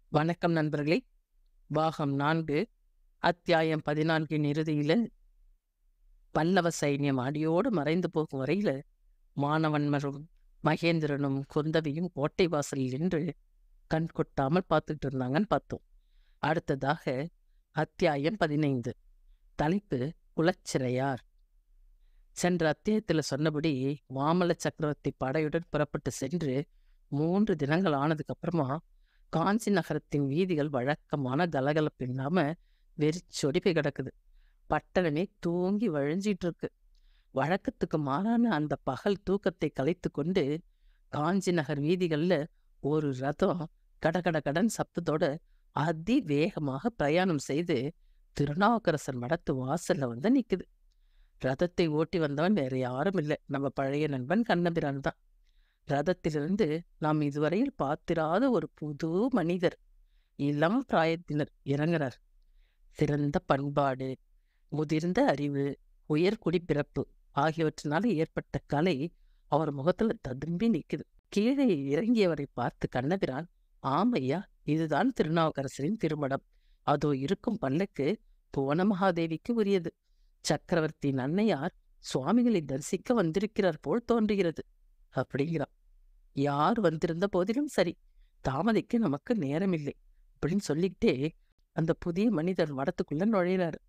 வணக்கம் நண்பர்களே பாகம் நான்கு அத்தியாயம் பதினான்கின் இறுதியில பல்லவ சைன்யம் அடியோடு மறைந்து போகும் வரையில மாணவன்மரும் மகேந்திரனும் குந்தவியும் கோட்டை வாசலில் நின்று கண் கொட்டாமல் பார்த்துட்டு இருந்தாங்கன்னு பார்த்தோம் அடுத்ததாக அத்தியாயம் பதினைந்து தலைப்பு குலச்சிறையார் சென்ற அத்தியாயத்தில் சொன்னபடி மாமல்ல சக்கரவர்த்தி படையுடன் புறப்பட்டு சென்று மூன்று தினங்கள் ஆனதுக்கு அப்புறமா காஞ்சி நகரத்தின் வீதிகள் வழக்கமான கலகலப்பு இல்லாம வெறிச்சொடி போய் கிடக்குது பட்டணமே தூங்கி வழிஞ்சிட்டு இருக்கு வழக்கத்துக்கு மாறான அந்த பகல் தூக்கத்தை கலைத்து கொண்டு காஞ்சி நகர் வீதிகள்ல ஒரு ரதம் கடகட கடன் சப்தத்தோட அதிவேகமாக பிரயாணம் செய்து திருநாவுக்கரசர் மடத்து வாசல்ல வந்து நிக்குது ரதத்தை ஓட்டி வந்தவன் வேற யாரும் இல்லை நம்ம பழைய நண்பன் கண்ணபிரான் தான் ரதத்திலிருந்து நாம் இதுவரையில் பார்த்திராத ஒரு புது மனிதர் இளம் பிராயத்தினர் இறங்குறார் சிறந்த பண்பாடு முதிர்ந்த அறிவு உயர் குடிப்பிறப்பு ஆகியவற்றினால ஏற்பட்ட கலை அவர் முகத்துல ததும்பி நிக்குது கீழே இறங்கியவரை பார்த்து கண்ணபிரான் ஆமையா இதுதான் திருநாவுக்கரசரின் திருமணம் அதோ இருக்கும் பல்லக்கு புவன மகாதேவிக்கு உரியது சக்கரவர்த்தியின் அன்னையார் சுவாமிகளை தரிசிக்க வந்திருக்கிறார் போல் தோன்றுகிறது அப்படிங்கிறான் யார் வந்திருந்த போதிலும் சரி தாமதிக்க நமக்கு நேரமில்லை அப்படின்னு சொல்லிக்கிட்டே அந்த புதிய மனிதர் மடத்துக்குள்ள நுழையிறாரு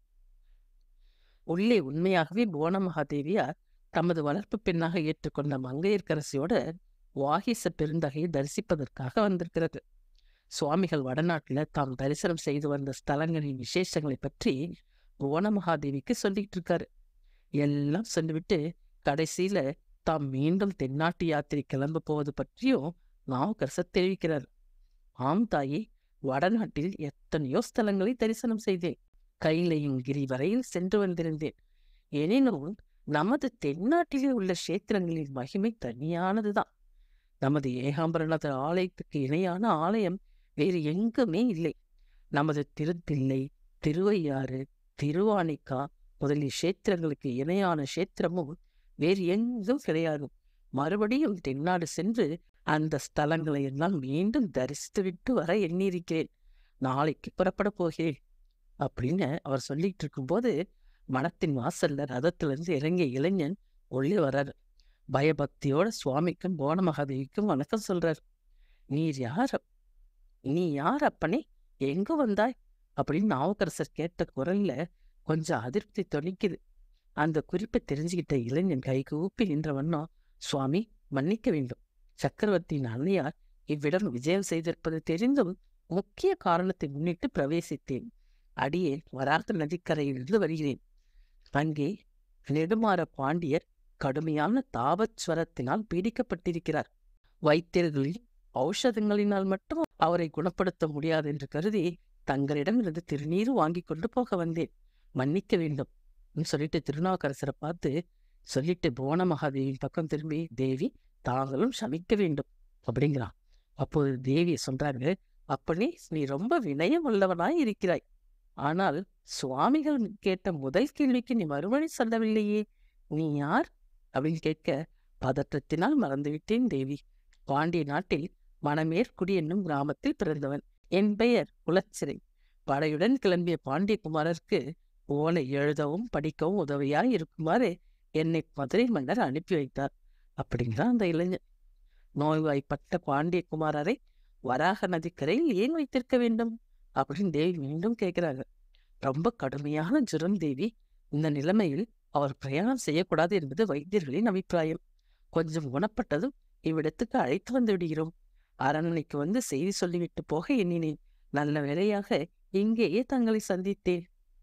உள்ளே உண்மையாகவே புவன மகாதேவியார் தமது வளர்ப்பு பெண்ணாக ஏற்றுக்கொண்ட மங்கையர்க்கரசியோட வாகிச பெருந்தகையை தரிசிப்பதற்காக வந்திருக்கிறது சுவாமிகள் வடநாட்டுல தாம் தரிசனம் செய்து வந்த ஸ்தலங்களின் விசேஷங்களை பற்றி புவன மகாதேவிக்கு சொல்லிட்டு இருக்காரு எல்லாம் சொல்லிவிட்டு கடைசியில தாம் மீண்டும் தென்னாட்டு யாத்திரை கிளம்ப போவது பற்றியும் நாவுக்கரசர் தெரிவிக்கிறார் ஆம் தாயே வடநாட்டில் எத்தனையோ ஸ்தலங்களை தரிசனம் செய்தேன் கைலையும் கிரி வரையில் சென்று வந்திருந்தேன் எனினும் நமது தென்னாட்டிலே உள்ள கஷேத்திரங்களின் மகிமை தனியானதுதான் நமது ஏகாம்பரநாதர் ஆலயத்துக்கு இணையான ஆலயம் வேறு எங்குமே இல்லை நமது திருத்தில்லை திருவையாறு திருவானைக்கா முதலிய கஷேத்திரங்களுக்கு இணையான கஷேத்திரமும் வேறு எங்கும் கிடையாது மறுபடியும் தென்னாடு சென்று அந்த ஸ்தலங்களை எல்லாம் மீண்டும் தரிசித்துவிட்டு வர எண்ணியிருக்கிறேன் நாளைக்கு புறப்பட போகிறேன் அப்படின்னு அவர் சொல்லிட்டு இருக்கும்போது மனத்தின் வாசல்ல ரதத்திலிருந்து இறங்கிய இளைஞன் உள்ளே வர்றாரு பயபக்தியோட சுவாமிக்கும் போன மகாதேவிக்கும் வணக்கம் சொல்றார் நீர் யார் அப்- நீ யார் அப்பனே எங்க வந்தாய் அப்படின்னு நாவுக்கரசர் கேட்ட குரல்ல கொஞ்சம் அதிருப்தி தொனிக்குது அந்த குறிப்பை தெரிஞ்சுக்கிட்ட இளைஞன் கைக்கு ஊப்பி நின்ற வண்ணம் சுவாமி மன்னிக்க வேண்டும் சக்கரவர்த்தியின் அன்னையார் இவ்விடம் விஜயம் செய்திருப்பது தெரிந்தும் முக்கிய காரணத்தை முன்னிட்டு பிரவேசித்தேன் அடியே வராக நதிக்கரையிலிருந்து வருகிறேன் அங்கே நெடுமாற பாண்டியர் கடுமையான தாபஸ்வரத்தினால் பீடிக்கப்பட்டிருக்கிறார் வைத்தியர்களின் ஔஷதங்களினால் மட்டும் அவரை குணப்படுத்த முடியாது என்று கருதி தங்களிடமிருந்து திருநீர் வாங்கி கொண்டு போக வந்தேன் மன்னிக்க வேண்டும் ன்னு சொல்லிட்டு திருநாவுக்கரசரை பார்த்து சொல்லிட்டு புவன மகாதேவியின் பக்கம் திரும்பி தேவி தாங்களும் சமிக்க வேண்டும் அப்படிங்கிறான் அப்போது தேவி சொல்றாங்க அப்பனே நீ ரொம்ப வினயம் உள்ளவனாய் இருக்கிறாய் ஆனால் சுவாமிகள் கேட்ட முதல் கேள்விக்கு நீ மறுமொழி சொல்லவில்லையே நீ யார் அப்படின்னு கேட்க பதற்றத்தினால் மறந்துவிட்டேன் தேவி பாண்டிய நாட்டில் மணமேற்குடி என்னும் கிராமத்தில் பிறந்தவன் என் பெயர் குலச்சிறை படையுடன் கிளம்பிய பாண்டியகுமாரருக்கு ஓலை எழுதவும் படிக்கவும் உதவியாய் இருக்குமாறு என்னை மதுரை மன்னர் அனுப்பி வைத்தார் அப்படிங்கிறான் அந்த இளைஞன் நோய்வாய்ப்பட்ட பாண்டியகுமாரரை வராக நதிக்கரையில் ஏன் வைத்திருக்க வேண்டும் அப்படின்னு தேவி மீண்டும் கேட்கிறாங்க ரொம்ப கடுமையான ஜுரம் தேவி இந்த நிலைமையில் அவர் பிரயாணம் செய்யக்கூடாது என்பது வைத்தியர்களின் அபிப்பிராயம் கொஞ்சம் குணப்பட்டதும் இவ்விடத்துக்கு அழைத்து வந்து விடுகிறோம் அரண்மனைக்கு வந்து செய்தி சொல்லிவிட்டு போக எண்ணினேன் நல்ல வேளையாக இங்கேயே தங்களை சந்தித்தேன்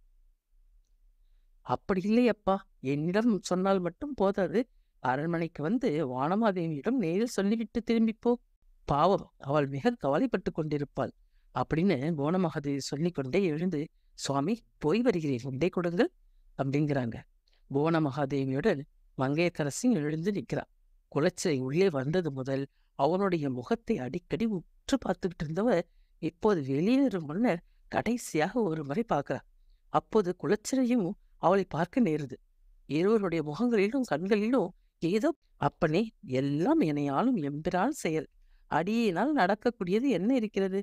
அப்படி இல்லை அப்பா என்னிடம் சொன்னால் மட்டும் போதாது அரண்மனைக்கு வந்து வானமாதேவியிடம் நேரில் சொல்லிவிட்டு திரும்பிப் போ பாவம் அவள் மிக கவலைப்பட்டு கொண்டிருப்பாள் அப்படின்னு போனமகாதேவி சொல்லிக்கொண்டே எழுந்து சுவாமி போய் வருகிறேன் உண்டை கொடுங்கள் அப்படிங்கிறாங்க புவன மகாதேவியுடன் மங்கையக்கரசி எழுந்து நிற்கிறார் குலச்சிறை உள்ளே வந்தது முதல் அவனுடைய முகத்தை அடிக்கடி உற்று பார்த்துக்கிட்டு இருந்தவர் இப்போது வெளியேறும் முன்னர் கடைசியாக ஒரு முறை பார்க்கிறார் அப்போது குலச்சிறையும் அவளை பார்க்க நேருது இருவருடைய முகங்களிலும் கண்களிலும் ஏதோ அப்பனே எல்லாம் என்னையாலும் எம்பிரால் செயல் அடியினால் நடக்கக்கூடியது என்ன இருக்கிறது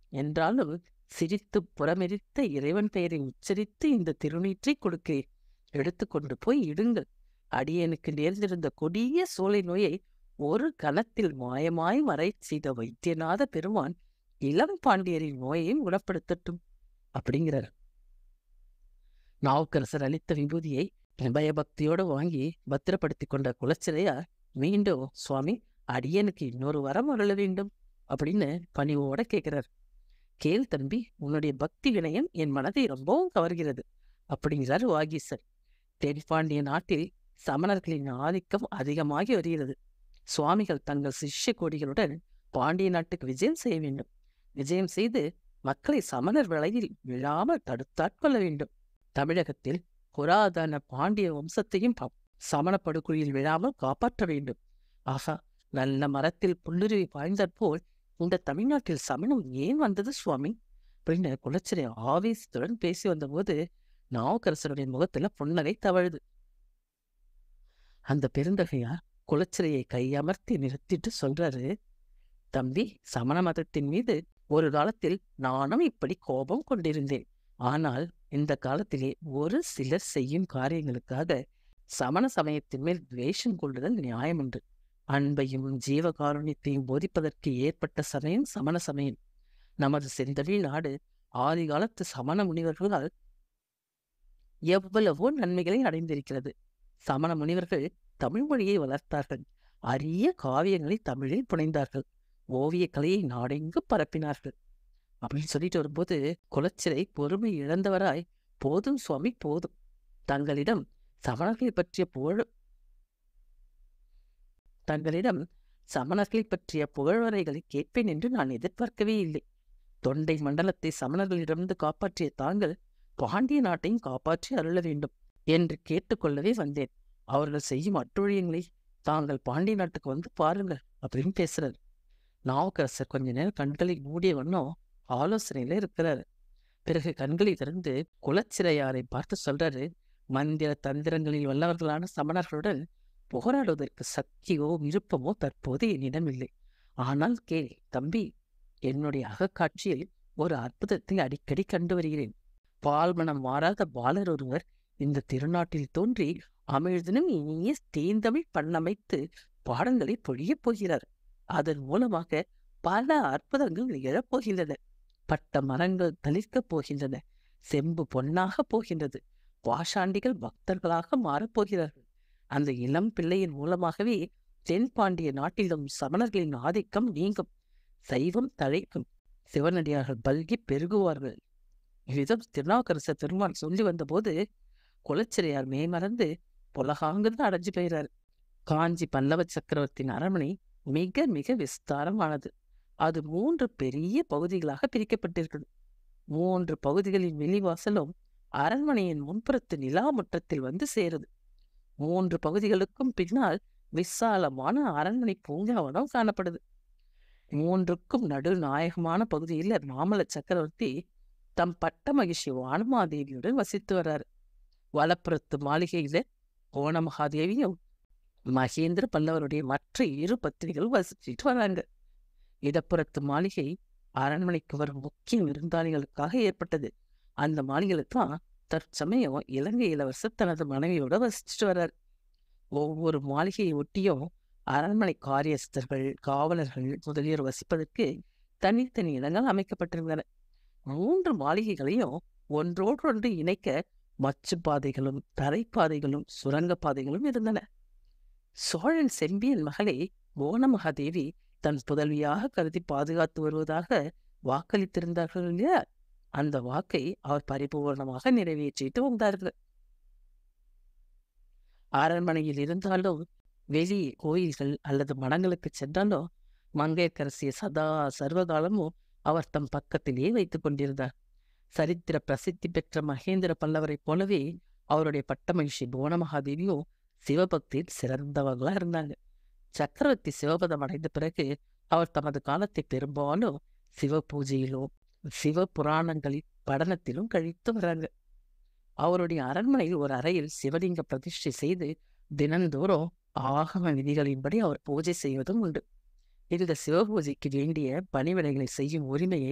என்றாலும் சிரித்து புறமெரித்த இறைவன் பெயரை உச்சரித்து இந்த திருநீற்றை கொடுக்கிறேன் எடுத்துக்கொண்டு போய் இடுங்கள் அடியனுக்கு நேர்ந்திருந்த கொடிய சோலை நோயை ஒரு கணத்தில் மாயமாய் மறை செய்த வைத்தியநாத பெருமான் இளம் பாண்டியரின் நோயையும் குணப்படுத்தட்டும் அப்படிங்கிறார் நாவுக்கரசர் அளித்த விபூதியை பயபக்தியோடு வாங்கி பத்திரப்படுத்தி கொண்ட குலச்சிறையார் மீண்டும் சுவாமி அடியனுக்கு இன்னொரு வரம் அருள வேண்டும் அப்படின்னு பணிவோட கேட்கிறார் கேள் தம்பி உன்னுடைய பக்தி வினயம் என் மனதை ரொம்பவும் கவர்கிறது அப்படிங்கிறார் வாகீசர் தென்பாண்டிய நாட்டில் சமணர்களின் ஆதிக்கம் அதிகமாகி வருகிறது சுவாமிகள் தங்கள் சிஷ்ய கொடிகளுடன் பாண்டிய நாட்டுக்கு விஜயம் செய்ய வேண்டும் விஜயம் செய்து மக்களை சமணர் விலையில் விழாமல் தடுத்தாட்கொள்ள வேண்டும் தமிழகத்தில் புராதன பாண்டிய வம்சத்தையும் ப- சமண படுகொலியில் விழாமல் காப்பாற்ற வேண்டும் ஆகா நல்ல மரத்தில் புல்லுருவி பாய்ந்தாற் இந்த தமிழ்நாட்டில் சமணம் ஏன் வந்தது சுவாமி அப்படின்னு குலச்சிறை ஆவேசத்துடன் பேசி வந்தபோது நாவுக்கரசருடைய முகத்துல புன்னகை தவழுது அந்த பெருந்தகையார் குலச்சிறையை கையமர்த்தி நிறுத்திட்டு சொல்றாரு தம்பி சமண மதத்தின் மீது ஒரு காலத்தில் நானும் இப்படி கோபம் கொண்டிருந்தேன் ஆனால் இந்த காலத்திலே ஒரு சிலர் செய்யும் காரியங்களுக்காக சமண சமயத்தின் மேல் துவேஷம் கொள்ளுதல் நியாயமன்று அன்பையும் ஜீவகாருண்யத்தையும் போதிப்பதற்கு ஏற்பட்ட சமயம் சமண சமயம் நமது செந்தமிழ் நாடு ஆதி காலத்து சமண முனிவர்களால் எவ்வளவோ நன்மைகளை அடைந்திருக்கிறது சமண முனிவர்கள் தமிழ் மொழியை வளர்த்தார்கள் அரிய காவியங்களை தமிழில் புனைந்தார்கள் ஓவியக் கலையை நாடெங்கு பரப்பினார்கள் அப்படின்னு சொல்லிட்டு வரும்போது குலச்சிறை பொறுமை இழந்தவராய் போதும் சுவாமி போதும் தங்களிடம் சமணர்களை பற்றிய புகழ் தங்களிடம் சமணர்களை பற்றிய புகழ்வரைகளை கேட்பேன் என்று நான் எதிர்பார்க்கவே இல்லை தொண்டை மண்டலத்தை சமணர்களிடமிருந்து காப்பாற்றிய தாங்கள் பாண்டிய நாட்டையும் காப்பாற்றி அருள வேண்டும் என்று கேட்டுக்கொள்ளவே வந்தேன் அவர்கள் செய்யும் அட்டுழியங்களை தாங்கள் பாண்டிய நாட்டுக்கு வந்து பாருங்கள் அப்படின்னு பேசுறாரு நாவுக்கரசர் கொஞ்ச நேரம் கண்களை மூடிய வண்ணம் ஆலோசனையில இருக்கிறாரு பிறகு கண்களை திறந்து குலச்சிறையாரை பார்த்து சொல்றாரு மந்திர தந்திரங்களில் வல்லவர்களான சமணர்களுடன் போராடுவதற்கு சக்தியோ விருப்பமோ தற்போது என்னிடம் இல்லை ஆனால் கேள் தம்பி என்னுடைய அகக்காட்சியில் ஒரு அற்புதத்தை அடிக்கடி கண்டு வருகிறேன் பால்மனம் மாறாத பாலர் ஒருவர் இந்த திருநாட்டில் தோன்றி அமிழ்தினும் இனிய தேந்தமிழ் பண்ணமைத்து பாடங்களை பொழியப் போகிறார் அதன் மூலமாக பல அற்புதங்கள் நிகழப்போகின்றன பட்ட மரங்கள் தளிர்க்கப் போகின்றன செம்பு பொன்னாகப் போகின்றது பாஷாண்டிகள் பக்தர்களாக மாறப்போகிறார்கள் அந்த இளம் பிள்ளையின் மூலமாகவே தென்பாண்டிய நாட்டிலும் சமணர்களின் ஆதிக்கம் நீங்கும் சைவம் தழைக்கும் சிவனடியார்கள் பல்கி பெருகுவார்கள் இவ்விதம் திருநாவுக்கரசர் பெருமான் சொல்லி வந்தபோது குலச்சிறையார் மேமறந்து புலகாங்கிருந்து அடைஞ்சு போயிறாரு காஞ்சி பல்லவ சக்கரவர்த்தியின் அரண்மனை மிக மிக விஸ்தாரமானது அது மூன்று பெரிய பகுதிகளாக பிரிக்கப்பட்டிருக்கிறது மூன்று பகுதிகளின் வெளிவாசலும் அரண்மனையின் முன்புறத்து நிலா முற்றத்தில் வந்து சேருது மூன்று பகுதிகளுக்கும் பின்னால் விசாலமான அரண்மனை பூங்காவனம் காணப்படுது மூன்றுக்கும் நடுநாயகமான பகுதியில் மாமல்ல சக்கரவர்த்தி தம் பட்ட மகிழ்ச்சி வானமாதேவியுடன் வசித்து வர்றாரு வலப்புறத்து மாளிகையில கோணமகாதேவியும் மகேந்திர பல்லவருடைய மற்ற இரு பத்திரிகள் வசிச்சுட்டு வராங்க இடப்புறத்து மாளிகை அரண்மனைக்கு வரும் முக்கிய விருந்தாளிகளுக்காக ஏற்பட்டது அந்த மாளிகையில தான் தற்சமயம் இலங்கை இளவரசர் தனது மனைவியோட வசிச்சுட்டு வர்றார் ஒவ்வொரு மாளிகையை ஒட்டியும் அரண்மனை காரியஸ்தர்கள் காவலர்கள் முதலியோர் வசிப்பதற்கு தனித்தனி இடங்கள் அமைக்கப்பட்டிருந்தன மூன்று மாளிகைகளையும் ஒன்றோடொன்று இணைக்க மச்சு பாதைகளும் தரைப்பாதைகளும் சுரங்க பாதைகளும் இருந்தன சோழன் செம்பியன் மகளை கோணமகாதேவி தன் புதல்வியாக கருதி பாதுகாத்து வருவதாக வாக்களித்திருந்தார்கள் இல்லையா அந்த வாக்கை அவர் பரிபூர்ணமாக நிறைவேற்றிட்டு வந்தார்கள் அரண்மனையில் இருந்தாலும் வெளியே கோயில்கள் அல்லது மடங்களுக்கு சென்றாலும் மங்கையர்க்கரசியை சதா சர்வகாலமும் அவர் தம் பக்கத்திலேயே வைத்துக் கொண்டிருந்தார் சரித்திர பிரசித்தி பெற்ற மகேந்திர பல்லவரைப் போலவே அவருடைய பட்டமகிழ்ச்சி புவனமகாதேவியும் சிவபக்தியில் சிறந்தவர்களா இருந்தாங்க சக்கரவர்த்தி சிவபதம் அடைந்த பிறகு அவர் தமது காலத்தை பெரும்பாலும் சிவ பூஜையிலும் சிவ புராணங்களின் படனத்திலும் கழித்து வராங்க அவருடைய அரண்மனையில் ஒரு அறையில் சிவலிங்க பிரதிஷ்டை செய்து தினந்தோறும் ஆகம விதிகளின்படி அவர் பூஜை செய்வதும் உண்டு இந்த சிவபூஜைக்கு வேண்டிய பணிவிடைகளை செய்யும் உரிமையை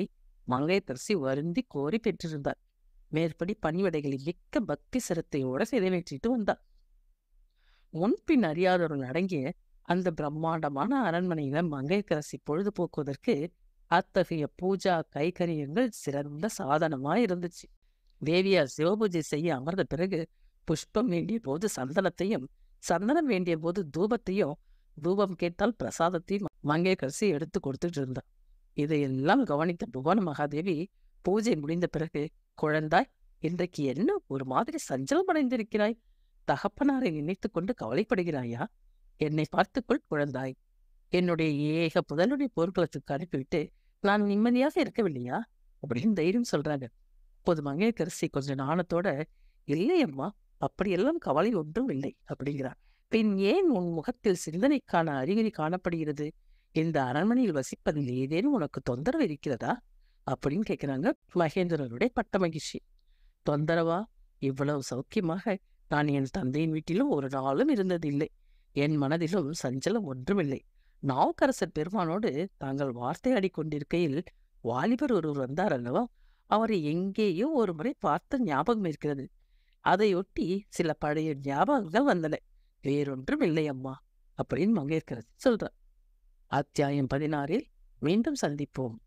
மங்கையரசி வருந்தி கோரி பெற்றிருந்தார் மேற்படி பணிவிடைகளை மிக்க பக்தி சிரத்தையோட நிறைவேற்றிட்டு வந்தார் முன்பின் அறியாதவர்கள் அடங்கிய அந்த பிரம்மாண்டமான அரண்மனையில மங்கையரசி பொழுதுபோக்குவதற்கு அத்தகைய பூஜா கைகரியங்கள் சிறந்த சாதனமா இருந்துச்சு தேவியார் சிவபூஜை செய்ய அமர்ந்த பிறகு புஷ்பம் வேண்டிய போது சந்தனத்தையும் சந்தனம் வேண்டிய போது தூபத்தையும் தூபம் கேட்டால் பிரசாதத்தையும் மங்கையரசி எடுத்து கொடுத்துட்டு இருந்தார் இதையெல்லாம் கவனித்த புவன மகாதேவி பூஜை முடிந்த பிறகு குழந்தாய் இன்றைக்கு என்ன ஒரு மாதிரி சஞ்சலம் அடைந்திருக்கிறாய் தகப்பனாரை நினைத்து கொண்டு கவலைப்படுகிறாயா என்னை பார்த்துக்கொள் குழந்தாய் என்னுடைய ஏக புதனுடைய போர்க்களத்துக்கு அனுப்பிவிட்டு நான் நிம்மதியாக இருக்கவில்லையா அப்படின்னு தைரியம் சொல்றாங்க அப்போது மங்கையரசி கொஞ்ச நாணத்தோட இல்லை அம்மா அப்படியெல்லாம் கவலை ஒன்றும் இல்லை அப்படிங்கிறார் பின் ஏன் உன் முகத்தில் சிந்தனைக்கான அறிகுறி காணப்படுகிறது இந்த அரண்மனையில் வசிப்பதில் ஏதேனும் உனக்கு தொந்தரவு இருக்கிறதா அப்படின்னு கேட்கிறாங்க மகேந்திரனுடைய பட்ட மகிழ்ச்சி தொந்தரவா இவ்வளவு சௌக்கியமாக நான் என் தந்தையின் வீட்டிலும் ஒரு நாளும் இருந்ததில்லை என் மனதிலும் சஞ்சலம் ஒன்றுமில்லை நாவுக்கரசர் பெருமானோடு தாங்கள் வார்த்தையாடி கொண்டிருக்கையில் வாலிபர் ஒருவர் வந்தார் அல்லவா அவரை எங்கேயோ ஒரு முறை பார்த்த ஞாபகம் இருக்கிறது அதையொட்டி சில பழைய ஞாபகங்கள் வந்தன வேறொன்றும் இல்லை அம்மா அப்படின்னு மங்கையர்கரசி சொல்றார் அத்தியாயம் பதினாறில் மீண்டும் சந்திப்போம்